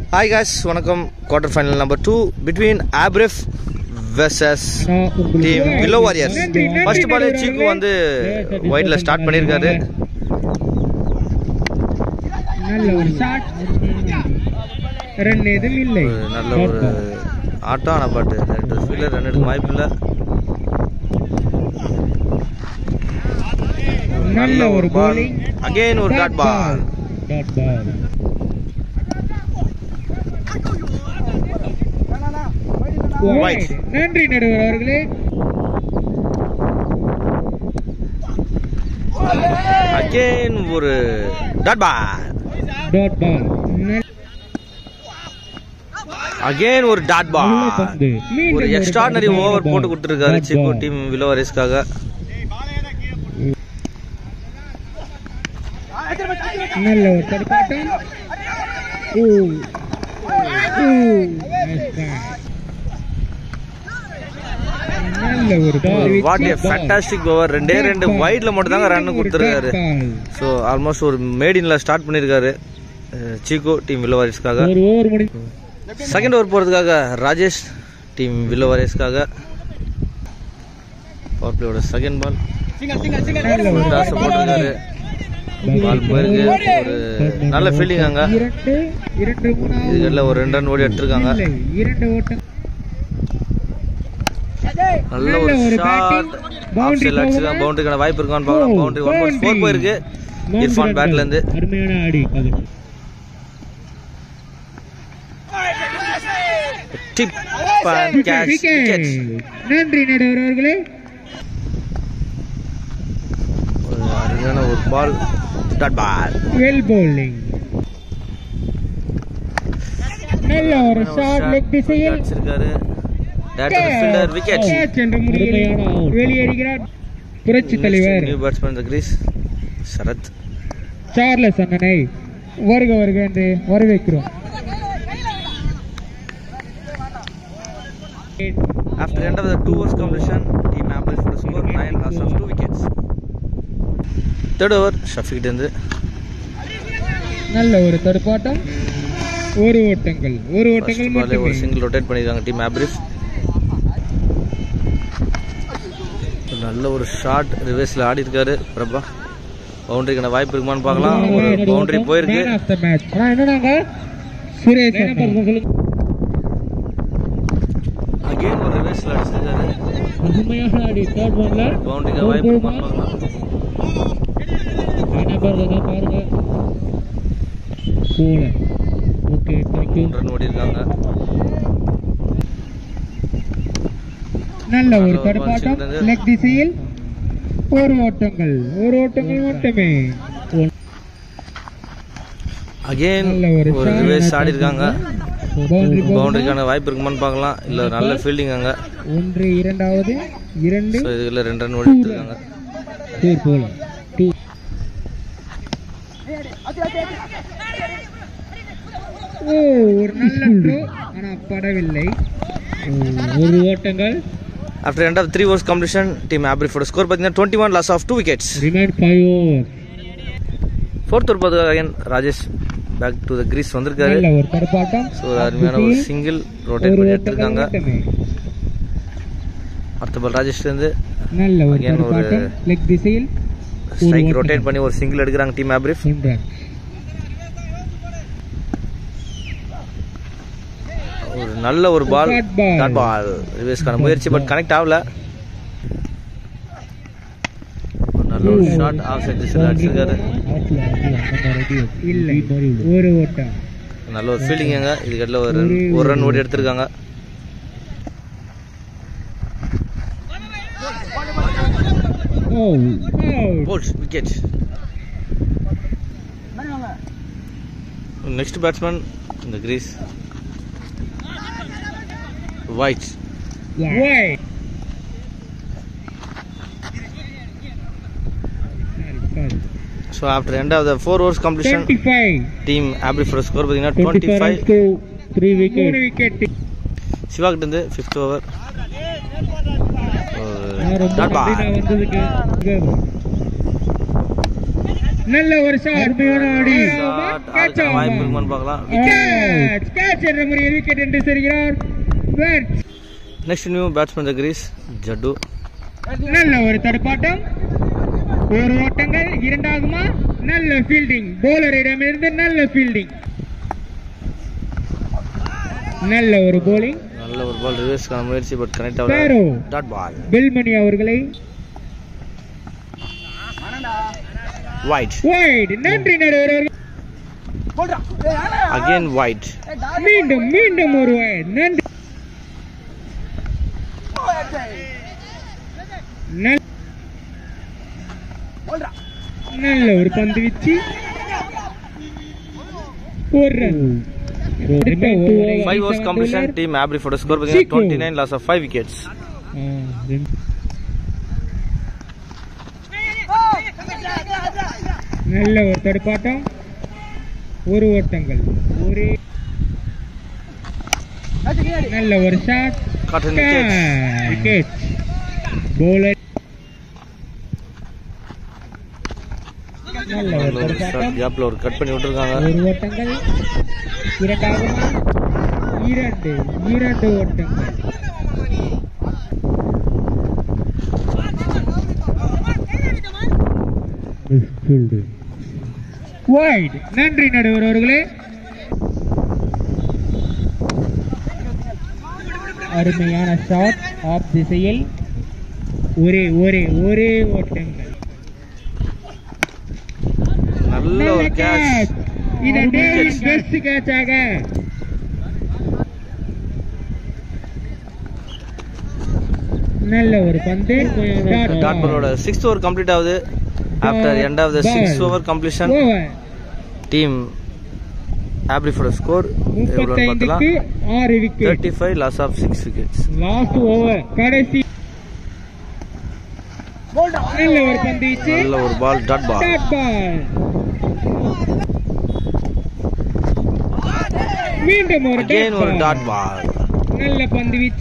Hi guys வணக்கம் quarter final number two between ஆப்ரிஃப் versus team willow warriors first ball சீக்கு வந்து ஒயிட்ல start பண்ணியிருக்காரு நல்ல ஒரு ஷாட் ரன் எதுவும் இல்லை ஒரு நல்ல ஒரு ஆட்டம் ஆனால் பட் ரெண்டு ஃபீல்டர் ரன் எடுக்க வாய்ப்பு இல்லை நல்ல ஒரு பால் bowling. அகைன் ஒரு dot ball dot ball White. நன்றி நடுவர் அவர்களே அகைன் ஒரு dot ball dot ball again ஒரு டாட் நல்ல பால் பந்து மீண்டும் ஒரு எக்ஸ்ட்ராடனரி dot ஓவர் ball. போட்டு கொடுத்துருக்காரு Dot சிக்கு ball. டீம் விலோவரிஸ்க்காக நல்ல ஒரு தடுப்பாட்டம் ஓ ஓ nice catch. நல்ல ஒரு ball. What a Dot ball. Fantastic over ரெண்டே Dot ரெண்டு ball. வைட்ல மட்டும் தாங்க ரன் மீண்டும் ஒரு கொடுத்துருக்காரு dot ball. ஸோ ஆல்மோஸ்ட் ஒரு மேடின்ல ஸ்டார்ட் பண்ணியிருக்காரு சீகோ டீம் வில்லோவாரிஸ்க்காக ஒரு ஓவர் முடிஞ்சு செகண்ட் ஓவர் போகிறதுக்காக ராஜேஷ் டீம் வில்லோவாரிஸ்க்காக பவர் பிளேயோட செகண்ட் பால் நல்ல ஒரு டாஸ் போட்டிருக்காரு பால் போயிருக்கு ஒரு நல்ல ஃபீல்டிங் அங்க இரண்டு இரண்டு மூணாவது இதுல ஒரு ரெண்டு ரன் ஓடி எடுத்திருக்காங்க இல்லை, இரண்டு ஓட்டம் நல்ல ஒரு நல்ல ஒரு ஷாட் batting. Boundary ஆஃப் அடிச்சுதான் போகுமா? பவுண்டரிக்கான வாய்ப்பு இருக்கான்னு பார்க்கலாம் Oh, boundary one boundary. Four போயிருக்கு இர்ஃபான் பேட்ல இருந்து அருமையான ஆடி அது டிப் அண்ட் கேட்ச் Wicket. நன்றி நடுவர் அவர்களே ஒரு அருமையான ஒரு ball dot ball well bowling நல்ல ஒரு ஷாட் லெக் திசையில் அடிச்சிருக்காரு டேரக்டர் ஃபீல்டர் விக்கெட் Catch என்ற முறையில் வெளியேறுகிறார் புரட்சி தலைவர் நியூ பேட்ஸ்மேன் இந்த கிரீஸ் சரத் சார்லஸ் அண்ணனை வருக வருக என்று வரவேற்கிறோம் After end of the two overs completion, team average for the score 9 loss of 2 wickets. Third over, Shafiq இருந்து நல்ல ஒரு தடுப்பாட்டம் ஒரு ஓட்டங்கள் ஒரு ஓட்டங்கள் ஃபர்ஸ்ட் பாலே ஒரு மட்டுமே சிங்கிள் ரொட்டேட் பண்ணிருக்காங்க டீம் ஆப்ரிஃப் நல்ல ஒரு ஷாட் ரிவர்ஸ்ல ஆடி இருக்காரு பிரபா பவுண்டரிக்கான வாய்ப்பு இருக்குமான்னு பார்க்கலாம் ஒரு பவுண்டரி போயிருக்கு Man of the match. ஆனா என்னடாங்க சுரேஷ் அண்ணா. அகைன் ஒரு ரிவர்ஸ்ல அடிச்சிருக்காரு அருமையான ஆடி தேர்ட் பால்ல பவுண்டரிக்கு வாய்ப்பு இருக்குமான்னு பார்க்கலாம் பாருங்க பாருங்க போல ஓகே தேங்க்யூ மூணு ரன் ஓடி இருக்காங்க நல்ல ஒரு நல்ல ஒரு தடுப்பாட்டம் ball சிறந்தது. லெக் திசையில் ஒரு ஓட்டங்கள் ஒரு ஓட்டங்கள் மட்டுமே அகைன் நல்ல ஒரு ஒரு shot. ரிவர்ஸ் ஆடி இருக்காங்க பவுண்டரி பவுண்டரிக்கான வாய்ப்பு இருக்குமான்னு பார்க்கலாம் இல்ல நல்ல ஃபீல்டிங் அங்க ஒன்று இரண்டாவது இரண்டு ஸோ இதுல ரெண்டு ரன் ஓடி எடுத்திருக்காங்க ஃபோர் போல டூ ஓ ஒரு நல்ல த்ரோ ஆனா படவில்லை ஓ, ஒரு ஓட்டங்கள் after end of three overs completion team ஆப்ரிஃபோட ஸ்கோர் பார்த்தீங்கன்னா twenty one loss of two wickets remind five over fourth over பார்த்து again Rajesh back to the crease வந்திருக்காரு நல்ல ஒரு தடுப்பாட்டம் ஸோ ஒரு அருமையான ஒரு சிங்கிள் ரொட்டேட் ஒரு பண்ணி ஓட்டங்கள் எடுத்திருக்காங்க மட்டுமே அடுத்த பால் ராஜேஷ்லேருந்து நல்ல ஒரு Again ஒரு தடுப்பாட்டம் லெக் திசையில் ஸ்ட்ரைக் ஓட்டம். ரொட்டேட் பண்ணி ஒரு சிங்கிள் எடுக்கிறாங்க டீம் ஆப்ரிஃப் ஒன்று ஒரு நல்ல ஒரு ball Dot ball. Dot ball ரிவர்ஸ்க்கான முயற்சி பட் கனெக்ட் ஆகல ஒரு நல்ல ஒரு ஷாட் ஆஃப் சைட் திசையில் அடிச்சிருக்காரு இல்லை ஒரு ஓட்டம் நல்ல ஒரு ஃபீல்டிங் அங்க இதுக்கட்டில் ஒரு ரன் ஒரு ரன் ஓடி எடுத்திருக்காங்க oh bowls wicket next batsman இந்த crease wait Wait. Sorry, so after end of the four overs completion 25. Team ஆப்ரிஃபோட ஸ்கோர் பார்த்தீங்கன்னா 25 twenty five runs to three wickets. மூணு wicket. சிவா கிட்ட இருந்து ஃபிஃப்த் ஓவர் நான் ரொம்ப டாட் நன்றி பால் நான் வந்ததுக்கு நல்ல ஒரு ஷாட் அருமையான ஆடி Shot ஆடுறதுக்கு வாய்ப்பு இருக்குமான்னு பார்க்கலாம் கேட்ச் கேட்ச் என்ற முறையில் விக்கெட் என்று செல்கிறார் bat next new batsman the crease Jaddu நல்ல ஒரு தடுப்பாட்டம் ஒரு ஓட்டங்கள் இரண்டாகுமா நல்ல ஃபீல்டிங் போலரிடமிருந்து நல்ல ஃபீல்டிங் நல்ல ஒரு போலிங் நல்ல ஒரு பால் ரிவர்ஸ்க்கான முயற்சி பட் கனெக்ட் Sparrow. ஆகல டாட் பால் பெல்மணி அவர்களை ஒயிட் வைட் நன்றி நடுவர் அகைன் ஒயிட் மீண்டும் மீண்டும் ஒரு வைட் நன்றி நல்- நல்ல ஒரு பந்து வீச்சு ஒரு ரன் அடுத்த over ஐ ஃபைவ் ஓவர்ஸ் கம்ப்ளீஷன் டீம் ஆப்ரி ஃபோட்டோ ஸ்கோர் பார்த்தீங்கன்னா Chico. Twenty nine loss of five wickets ஆ, ரெண்டு. நல்ல ஒரு தடுப்பாட்டம் ஒரு ஓட்டங்கள் ஒரே நல்ல ஒரு ஷாட் காட்டன் விக்கெட்ஸ் விக்கெட் போலர் நல்ல ஒரு நல்ல ஒரு ஷாட் தடுப்பாட்டம் கேப்ல ஒரு கட் பண்ணி விட்டுருக்காங்க ஒரு ஓட்டங்கள் இரண்டாகுமா இரண்டு இரண்டு ஓட்டங்கள் வைட் நன்றி நடுவர் அவர்களே அருமையான ஷாட் ஆஃப் திசையில் ஒரே ஒரே ஒரே ஓட்டங்கள் நல்ல ஒரு கேட்ச் இது டேவிட் பெஸ்ட் கேட்சாக நல்ல ஒரு பந்து டாட் பாலோட சிக்ஸ்த் ஓவர் கம்ப்ளீட் ஆகுது after end of the six over completion over team ஆப்ரி ஃபோட்டோ ஸ்கோர் எவ்வளோன்னு பார்த்தலாம் முப்பத்தைந்துக்கு ஆறு wicket thirty five loss of six wickets last over கடைசி நல்ல ஒரு பந்து வீச்சு நல்ல ஒரு பால் டாட் பால் டாட் பால் மீண்டும் ஒரு அகைன் ஒரு dot டாட் ball. பால் நல்ல பந்து வீச்சு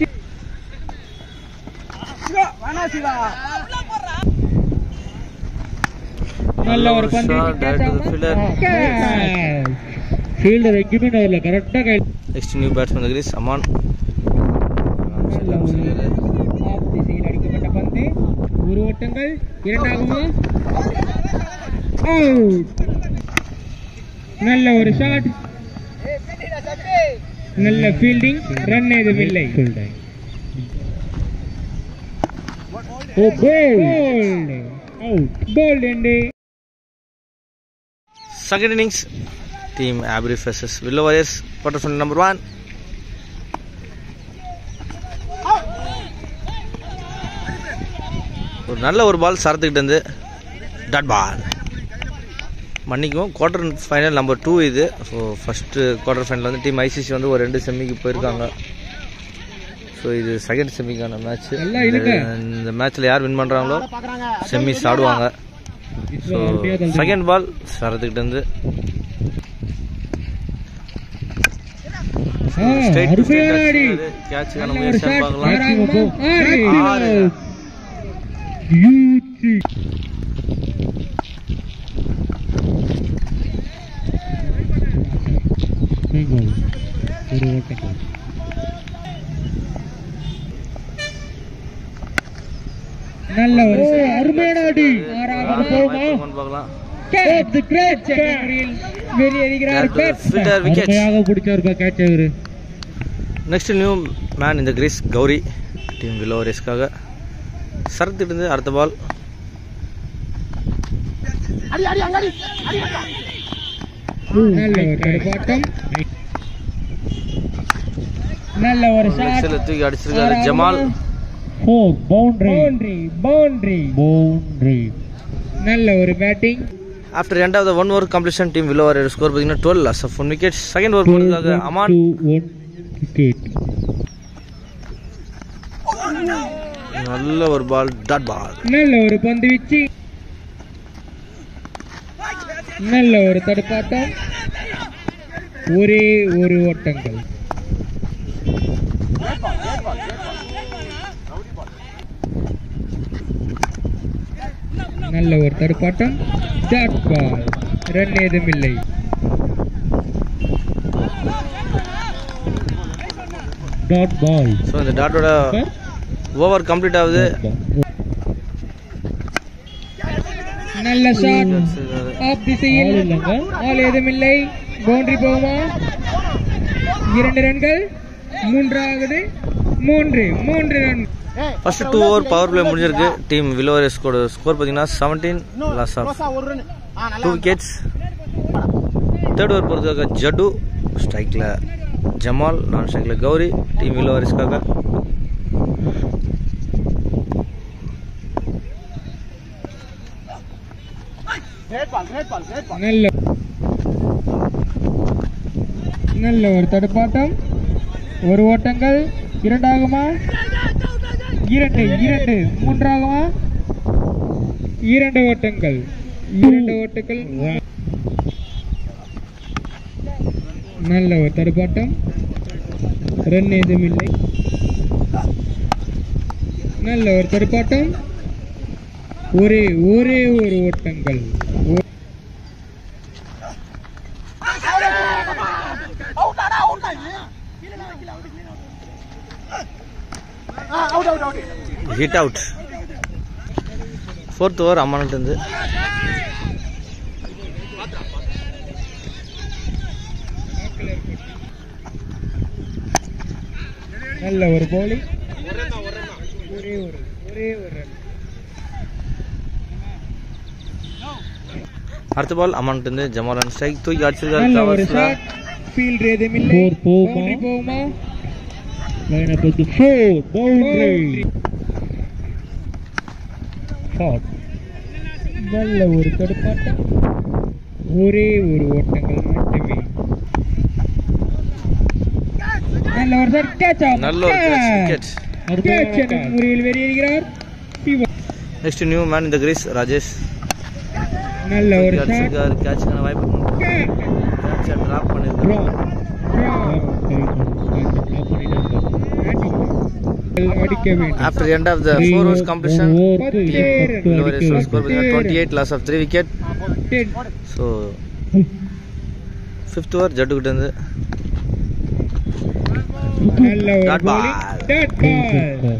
நல்ல ஒரு பந்து shot, direct to the fielder. Fielder எங்கேயுமே அதில் கரெக்டாக கை next new batsman crease Aman நல்ல ஒரு ஆஃப் திசையில் அடிக்கப்பட்ட பந்து ஒரு ஓட்டங்கள் இரண்டாகுமா Out. நல்ல ஒரு ஷாட் நல்ல ஃபீல்டிங் ரன் ஏதும் இல்லை ஓ போல்ட் அவுட் போல்ட் என்று செகண்ட் இன்னிங்ஸ் டீம் ஆப்ரி ஃபெசஸ் willow warriors quarter final number one ஒரு நல்ல ஒரு பால் சரத்துக்கிட்ட இருந்து டாட் பால் மன்னிக்கும் குவார்டர் ஃபைனல் நம்பர் டூ இது ஸோ ஃபஸ்ட்டு குவார்டர் ஃபைனல் வந்து டீம் ஐசிசி வந்து ஒரு ரெண்டு செமிக்கு போயிருக்காங்க ஸோ இது செகண்ட் செமிக்கான மேட்ச் நல்லா இழுங்க. இந்த மேட்ச்சில் யார் வின் பண்ணுறாங்களோ செமிஸ் ஆடுவாங்க ஸோ செகண்ட் பால் சரத்துக்கிட்ட இருந்து ஸ்ட்ரைட் டு அருமையான அடி கேட்சுக்கான நல்ல ஒரு முயற்சியாக ஷாட் பார்க்கலாம் ஆறு. யூசி ஒரு ஓட்டங்கள் நல்ல ஒரு அருமையான அடி ஆறாவது போகுமா வாய்ப்பு பார்க்கலாம் கேட்ச் தி கிரேட் செகண்டரியில் வெளியேறுகிறார் That was fielder wickets. அருமையாக பிடிச்சார் கேட்ச் அவரு நெக்ஸ்ட் நியூ மேன் இந்த கிரீஸ் கௌரி டீம் வில்லோ ரேஸ்க்காக சரத்துட்டு இருந்து அடுத்த பால் நல்ல ஒரு தடுப்பாட்டம் நல்ல ஒரு ஷாட் லெக்ஸில் தூக்கி அடிச்சிருக்காரு Jamal four boundary boundary boundary boundary நல்ல ஒரு batting after end of the one over completion team willow warrior score பார்த்தீங்கன்னா twelve loss of one wicket second over போனதுக்காக அமான் விக்கெட் நல்ல ஒரு பால் டாட் பால் நல்ல ஒரு பந்து வீச்சு நல்ல ஒரு தடுப்பாட்டம் ஒரே ஒரு ஓட்டங்கள் நல்ல ஒரு தடுப்பாட்டம் டாட் பால் ரன் ஏதும் இல்லை டாட் பால் ஸோ இந்த டாட்டோட ஓவர் கம்ப்ளீட் ஆகுது நல்ல ஷாட் ஆஃப் திசையில் ஆள் இல்லைங்க. ஆள் ஏதும் இல்லை பவுண்டரி போகுமா இரண்டு ரன்கள் மூன்றாவது மூன்று மூன்று run first two over power play முடிஞ்சிருக்கு டீம் விலோவரேஸ்கோட ஸ்கோர் பார்த்தீங்கன்னா seventeen loss of two wickets third over பொறுத்தவரைக்கும் ஜட்டு ஸ்ட்ரைக்கில் ஜமால் நான் ஸ்ட்ரைக்கில் கௌரி டீம் விலோவரேஸ்க்காக நல்ல நல்ல ஒரு தடுப்பாட்டம் ஒரு ஓட்டங்கள் இரண்டாகுமா இரண்டு இரண்டு மூன்றாகுமா இரண்டு ஓட்டங்கள் இரண்டு ஓட்டங்கள் நல்ல ஒரு தடுப்பாட்டம் ரன் ஏதும் இல்லை நல்ல ஒரு தடுப்பாட்டம் ஒரே ஒரே ஒரு ஓட்டங்கள் ஒ- ஹிட் அவுட் ஃபோர்த் ஓவர் அம்மானிட்டு நல்ல ஒரு bowling ஒரே ஒரு ஒரே ஒரு run. அடுத்த பால் அம்மானிட்டு ஜமால் அண்ட் ஸ்ட்ரைக் தூக்கி அடிச்சிருக்காரு நல்ல ஒரு கவர்ஸ்ல ஷாட் ஃபீல்ட் ஏதும் இல்லை Four போகுமா? Boundary போகுமா line up with four boundary Boundary. Shot நல்ல ஒரு தடுப்பாட்டம் ஒரே ஒரு ஓட்டங்கள் மட்டுமே நல்ல ஒரு ஷாட் கேட்ச் ஆஃப் நல்ல ஒரு விக்கெட் கேட்ச் என்ற முறையில் வெளியேறுகிறார் சிவா. நெக்ஸ்ட் நியூ மேன் இந்த கிரீஸ் ராஜேஷ் நல்ல ஒரு தூக்கி ஷாட் அடிச்சிருக்காரு கேட்சுக்கான வாய்ப்பு கேட்சை ட்ராப் பண்ணிருக்காரு அடிக்க வேண்டும் after end of the four overs completion பத்து score twenty eight loss of three wicket Ten. So fifth over ஜட்டுக்கிட்ட இருந்து நல்ல ஒரு Dot bowling. ball. Dot ball.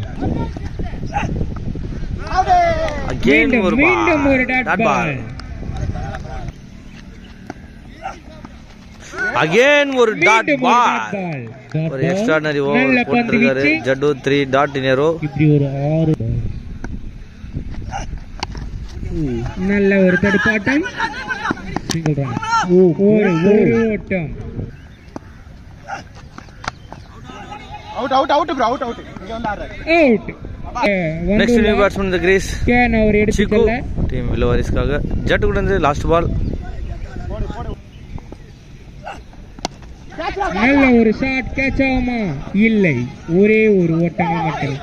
Again மீண்டும் ஒரு மீண்டும் ஒரு பால் டாட் பால் அகெயின் ஒரு டாட் மீண்டும் ஒரு பால் டாட் பால் ஒரு எக்ஸ்ட்ராடனரி நல்ல ஓவர் பந்து போட்டிருக்காரு வீச்சு. Jattu three dot in a row இப்படி ஒரு ஆறு நல்ல ஒரு தடுப்பாட்டம் சிங்கிள் ரன் ஒரு ஒரு ஓட்டம் அவுட் நெக்ஸ்ட் நியூ பேட்ஸ்மேன் இந்த கிரீஸ் கேன் அவர் எடுத்து சிக்கு செல்ல டீம் வில்லவாரிஸ்க்காக ஜட்டு கூட இருந்து லாஸ்ட் பால் நல்ல ஒரு ஷாட் கேட்ச் ஆகுமா இல்லை ஒரே ஒரு ஓட்டங்கள் மட்டும்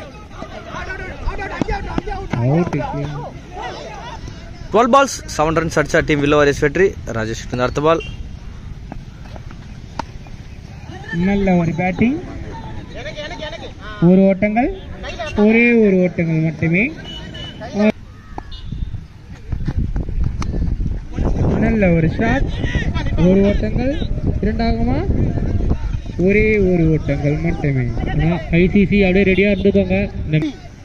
out twelve balls seven runs அடிச்சா டீம் வில்லவாரிஸ் வெற்றி ராஜேஷ் இந்த அடுத்த பால் நல்ல ஒரு பேட்டிங் ஒரு ஓட்டங்கள் ஒரே ஒரு ஓட்டங்கள் மட்டுமே நல்ல ஒரு ஷாட் ஒரு ஓட்டங்கள் இரண்டாகுமா ஒரே ஒரு ஓட்டங்கள் மட்டுமே ஐசிசி அப்படியே ரெடியா இருந்துக்கோங்க இந்த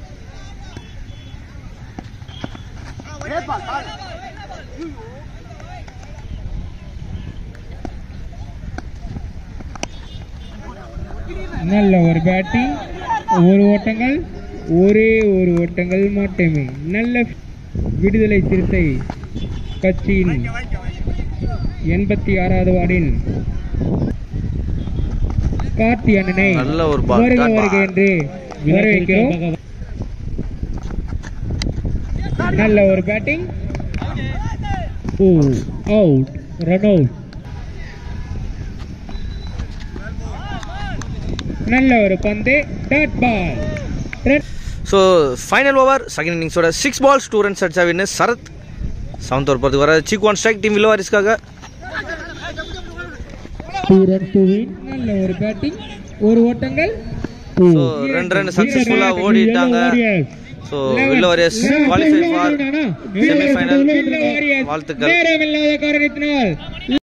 நல்ல ஒரு பேட்டிங் ஒரு ஓட்டங்கள் ஒரே ஒரு ஓட்டங்கள் மட்டுமே நல்ல விடுதலை சிறுத்தை கட்சியின் எண்பத்தி ஆறாவது வார்டின் கார்த்தி அண்ணனை நல்ல ஒரு ball. வருக Dot ball. வருக என்று வரவேற்கிறோம் நல்ல ஒரு batting oh out run out நல்ல ஒரு பந்து dot ball so final over second இன்னிங்ஸோட சிக்ஸ் பால்ஸ் டூ ரன்ஸ் அடிச்சா வின்னு சரத் செவன்த் ஓவர் போகிறதுக்கு வர சிக் ஒன் ஸ்ட்ரைக் டீம் வில்லவாரிஸ்க்காக டூ ரன் டு வின் நல்ல ஒரு பேட்டிங் ஒரு ஓட்டங்கள் ஸோ ரெண்டு ரன் சக்ஸஸ்ஃபுல்லாக ஓடிட்டாங்க so Villa Warriors qualify for semifinal Warriors வாழ்த்துக்கள் நேரமில்லாத காரணத்தினால்